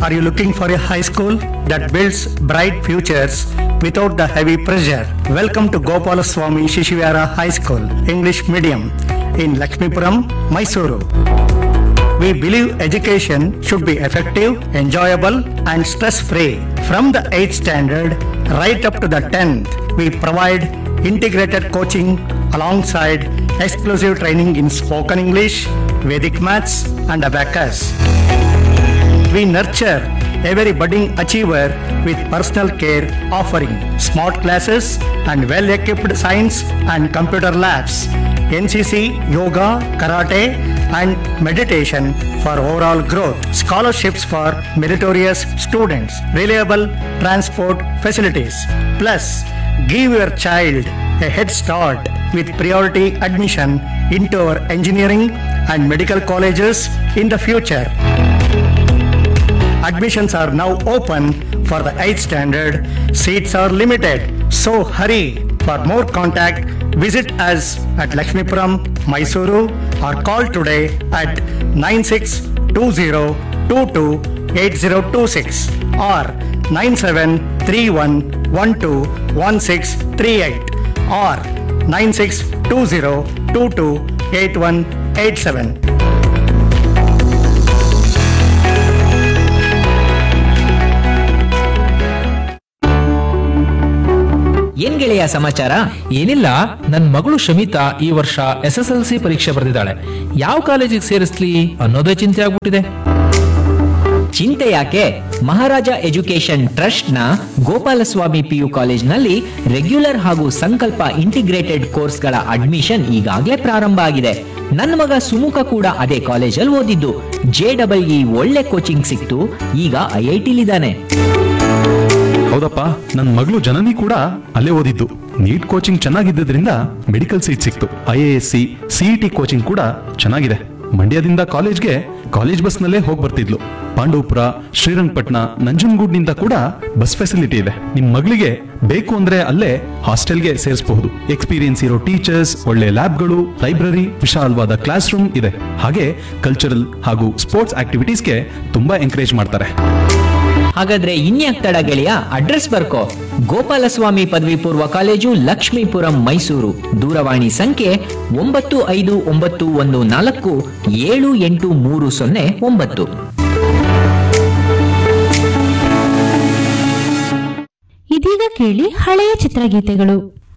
Are you looking for a high school that builds bright futures without the heavy pressure? Welcome to Gopalaswamy Shishivara High School, English Medium in Lakshmipuram, Mysuru. We believe education should be effective, enjoyable, and stress free. From the 8th standard right up to the 10th, we provide integrated coaching alongside exclusive training in spoken English, Vedic maths, and abacus. We nurture every budding achiever with personal care, offering smart classes and well equipped science and computer labs, NCC, yoga, karate, and meditation for overall growth, scholarships for meritorious students, reliable transport facilities. Plus, give your child a head start with priority admission into our engineering and medical colleges in the future. Admissions are now open for the 8th standard. Seats are limited. So hurry. For more contact, visit us at Lakshmipuram, Mysuru or call today at 9620228026 or 9731121638 or 9620228187. ಏನ್ ಗೆಳೆಯ ಸಮಾಚಾರ ಏನಿಲ್ಲ ನನ್ ಮಗಳು ಶಮಿತಾ ಈ ವರ್ಷ S S L C ಪರೀಕ್ಷೆ ಬರೆದಿದ್ದಾಳೆ ಯಾವ ಕಾಲೇಜಿಗೆ ಸೇರಿಸ್ಲಿ ಅನ್ನೋದೇ ಚಿಂತೆ ಆಗ್ಬಿಟ್ಟಿದೆ ಚಿಂತೆ ಯಾಕೆ ಮಹಾರಾಜ ಎಜುಕೇಶನ್ ಟ್ರಸ್ಟ್ ನ ಗೋಪಾಲಸ್ವಾಮಿ ಪಿಯು ಕಾಲೇಜ್ನಲ್ಲಿ ರೆಗ್ಯುಲರ್ ಹಾಗೂ ಸಂಕಲ್ಪ ಇಂಟಿಗ್ರೇಟೆಡ್ ಕೋರ್ಸ್ಗಳ ಅಡ್ಮಿಷನ್ ಈಗಾಗಲೇ ಪ್ರಾರಂಭ ಆಗಿದೆ ನನ್ನ ಮಗ ಸುಮುಖ ಕೂಡ ಅದೇ ಕಾಲೇಜಲ್ಲಿ ಓದಿದ್ದು ಜೆ ಡಬಲ್ ಇ ಒಳ್ಳೆ ಕೋಚಿಂಗ್ ಸಿಕ್ತು ಈಗ ಐ ಐ ಟಿಲಿದ್ದಾನೆ ಹೌದಪ್ಪ ನನ್ನ ಮಗಳು ಜನನಿ ಕೂಡ ಅಲ್ಲೇ ಓದಿದ್ದು ನೀಟ್ ಕೋಚಿಂಗ್ ಚೆನ್ನಾಗಿದ್ದರಿಂದ ಮೆಡಿಕಲ್ ಸೀಟ್ ಸಿಕ್ತು I A S C CET coaching ಕೂಡ ಚೆನ್ನಾಗಿದೆ ಮಂಡ್ಯದಿಂದ ಕಾಲೇಜ್ಗೆ ಕಾಲೇಜ್ ಬಸ್ನಲ್ಲೇ ಹೋಗಿ ಬರ್ತಿದ್ಲು ಪಾಂಡವಪುರ ಶ್ರೀರಂಗಪಟ್ಟಣ ನಂಜನಗೂಡ್ನಿಂದ ಕೂಡ ಬಸ್ ಫೆಸಿಲಿಟಿ ಇದೆ ನಿಮ್ ಮಗಳಿಗೆ ಬೇಕು ಅಂದ್ರೆ ಅಲ್ಲೇ ಹಾಸ್ಟೆಲ್ಗೆ ಸೇರಿಸಬಹುದು ಎಕ್ಸ್ಪೀರಿಯನ್ಸ್ ಇರೋ ಟೀಚರ್ಸ್ ಒಳ್ಳೆ ಲ್ಯಾಬ್ಗಳು ಲೈಬ್ರರಿ ವಿಶಾಲವಾದ ಕ್ಲಾಸ್ ರೂಮ್ ಇದೆ ಹಾಗೆ ಕಲ್ಚರಲ್ ಹಾಗೂ ಸ್ಪೋರ್ಟ್ಸ್ ಆಕ್ಟಿವಿಟೀಸ್ಗೆ ತುಂಬಾ ಎಂಕರೇಜ್ ಮಾಡ್ತಾರೆ ಹಾಗಾದ್ರೆ ಇನ್ಯಾಕ್ ತಡ ಗೆಳೆಯ ಅಡ್ರೆಸ್ ಬರ್ಕೋ ಗೋಪಾಲಸ್ವಾಮಿ ಪದವಿ ಪೂರ್ವ ಕಾಲೇಜು ಲಕ್ಷ್ಮೀಪುರಂ ಮೈಸೂರು ದೂರವಾಣಿ ಸಂಖ್ಯೆ ಒಂಬತ್ತು ಐದು ಒಂಬತ್ತು ಒಂದು ನಾಲ್ಕು ಏಳು ಎಂಟು ಮೂರು ಸೊನ್ನೆ ಒಂಬತ್ತು ಇದೀಗ ಕೇಳಿ ಹಳೆಯ ಚಿತ್ರಗೀತೆಗಳು